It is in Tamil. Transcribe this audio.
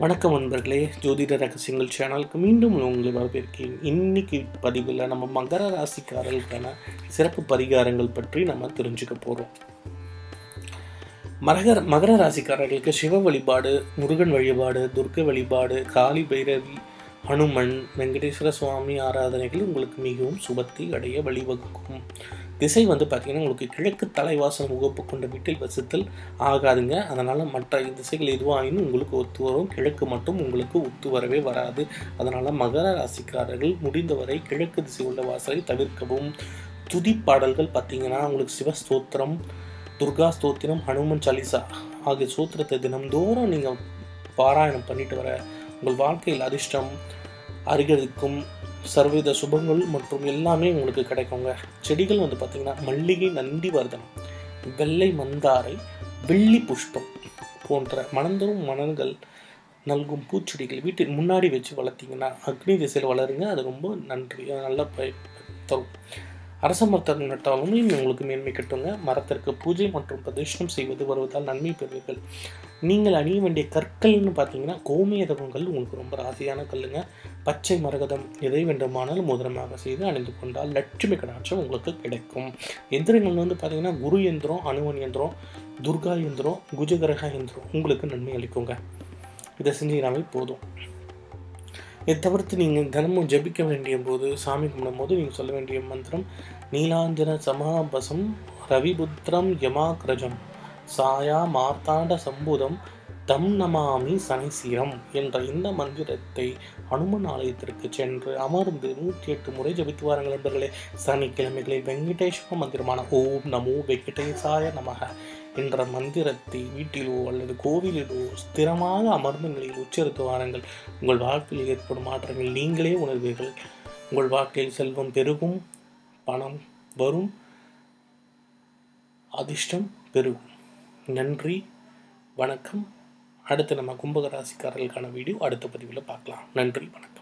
வணக்கம் நண்பர்களே ஜோதிட ரகசியங்கள் சேனலுக்கு மீண்டும் உங்களை வரவேற்கிறேன் இன்னைக்கு பதிவில் நம்ம மகர ராசிக்காரர்களுக்கான சிறப்பு பரிகாரங்கள் பற்றி நம்ம தெரிஞ்சுக்க போகிறோம் மகர மகர ராசிக்காரர்களுக்கு சிவ வழிபாடு முருகன் வழிபாடு துர்க்கை வழிபாடு காளி பைரவி ஹனுமன் வெங்கடேஸ்வர சுவாமி ஆராதனைகள் உங்களுக்கு மிகவும் சுபத்தை அடைய வழிவகுக்கும் திசை வந்து பார்த்திங்கன்னா உங்களுக்கு கிழக்கு தலைவாசல் முகப்பு கொண்ட வீட்டில் வசித்தல் ஆகாதுங்க அதனால் மற்ற திசைகள் எதுவாயினும் உங்களுக்கு ஒத்து வரும் கிழக்கு மட்டும் உங்களுக்கு ஒத்து வரவே வராது அதனால் மகர ராசிக்காரர்கள் முடிந்தவரை கிழக்கு திசை உள்ள வாசலை தவிர்க்கவும் துதி பாடல்கள் பார்த்தீங்கன்னா உங்களுக்கு சிவஸ்தோத்திரம் துர்கா ஸ்தோத்திரம் ஹனுமன் சாலிசா ஆகிய சூத்திரத்தை தினம்தோறும் நீங்கள் பாராயணம் பண்ணிட்டு வர உங்கள் வாழ்க்கையில் அதிர்ஷ்டம் அருகதிக்கும் சர்வவித சுபங்கள் மற்றும் எல்லாமே உங்களுக்கு கிடைக்குங்க செடிகள் வந்து பார்த்திங்கன்னா மல்லிகை நந்திவர்தனம் வெள்ளை மந்தாரை வெள்ளி புஷ்பம் போன்ற மணந்தரும் மணல்கள் நல்கும் பூச்செடிகள் வீட்டின் முன்னாடி வச்சு வளர்த்திங்கன்னா அக்னி திசையில் வளருங்க அது ரொம்ப நன்றி நல்ல ப தரும் அரச மரத்தை நட்டாலும் உங்களுக்கு மேன்மை கட்டுங்க மரத்திற்கு பூஜை மற்றும் பிரதிஷ்டம் செய்வது வருவதால் நன்மை பெறுவீர்கள் நீங்கள் அணிய வேண்டிய கற்கள்னு பார்த்தீங்கன்னா கோமேதகங்கள் உங்களுக்கு ரொம்ப ராசியான கல்லுங்க பச்சை மரகதம் எதை வேண்டுமானாலும் மோதிரமாக செய்து அணிந்து கொண்டால் லட்சுமி கடாட்சம் உங்களுக்கு கிடைக்கும் எந்திரங்கள் வந்து பார்த்தீங்கன்னா குரு எந்திரம் அணுவன் எந்திரம் துர்கா எந்திரம் குஜகிரக எந்திரம் உங்களுக்கு நன்மை அளிக்குங்க இதை செஞ்சீங்கன்னாவே போதும் இதை தவிர்த்து நீங்கள் தினமும் ஜபிக்க வேண்டிய போது சாமி கும்பிடும் போது நீங்கள் சொல்ல வேண்டிய மந்திரம் நீலாஞ்சன சமாபசம் ரவிபுத்திரம் யமாக்ரஜம் சாயா மார்த்தாண்ட சம்புதம் தம் நமாமி சனிசீரம் என்ற இந்த மந்திரத்தை அனுமன் ஆலயத்திற்கு சென்று அமர்ந்து நூற்றி எட்டு முறை ஜபித்து வாருங்கள் நண்பர்களே சனிக்கிழமைகளில் வெங்கடேஸ்வர மந்திரமான ஓம் நமோ வெங்கடேசாய நமக என்ற மந்திரத்தை வீட்டிலோ அல்லது கோவிலிலோ ஸ்திரமாக அமர்ந்த நிலையில் உச்சரித்து வாருங்கள் உங்கள் வாழ்க்கையில் ஏற்படும் மாற்றங்கள் நீங்களே உணர்வீர்கள் உங்கள் வாழ்க்கையில் செல்வம் பெருகும் பணம் வரும் அதிர்ஷ்டம் பெருகும் நன்றி வணக்கம் அடுத்து நம்ம கும்பகராசிக்காரர்களுக்கான வீடியோ அடுத்த பதிவில் பார்க்கலாம் நன்றி வணக்கம்